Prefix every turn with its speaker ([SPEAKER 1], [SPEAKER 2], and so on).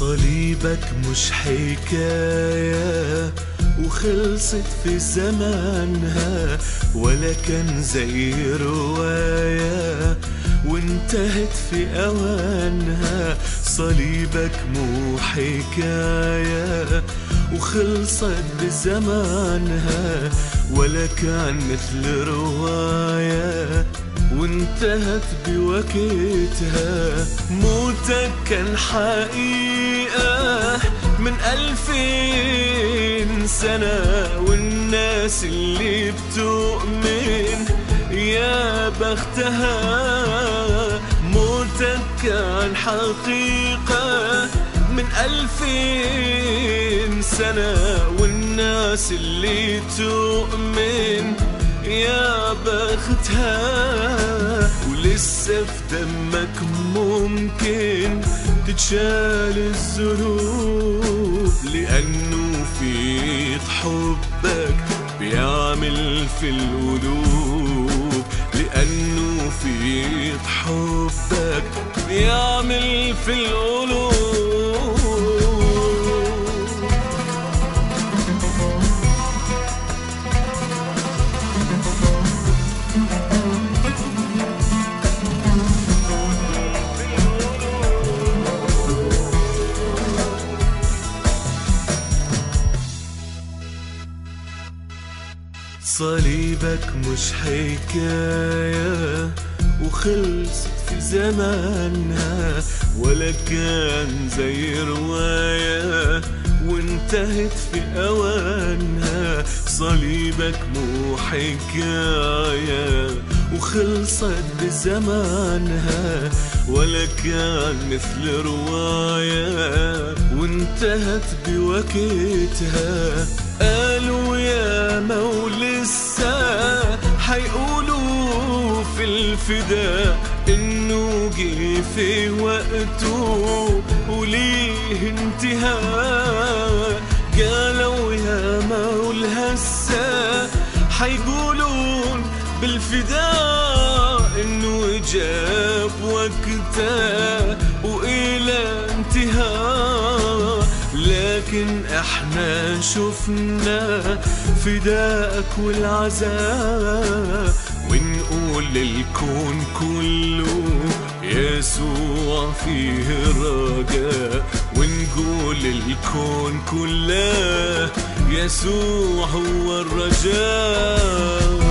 [SPEAKER 1] صليبك مش حكاية وخلصت في زمانها ولا كان زي رواية وانتهت في أوانها صليبك مو حكاية وخلصت بزمانها ولا كان مثل رواية وانتهت بوقتها موتك كان حقيقة من ألفين سنة والناس اللي بتؤمن يا بختها موتك كان حقيقة من ألفين سنة والناس اللي تؤمن يا بختها ولسه في دمك ممكن تتشال الذنوب لأنه في حبك بيعمل في القلوب لأنه في حبك بيعمل في القلوب صليبك مش حكاية وخلص في زمانها ولا كان زي رواية وانتهت في أوانها صليبك مو حكاية وخلصت بزمانها ولا كان مثل رواية وانتهت بوقتها قالوا يا مولى السا حيقولوا في الفداء انه جه في وقته وليه انتهاء قالوا يا مولى هسا حيقولون بالفداء انه جاب وقته والى انتهاء لكن احنا شفنا فداءك والعذاب ونقول للكون كله يسوع فيه رجاء ونقول للكون كله يسوع هو الرجاء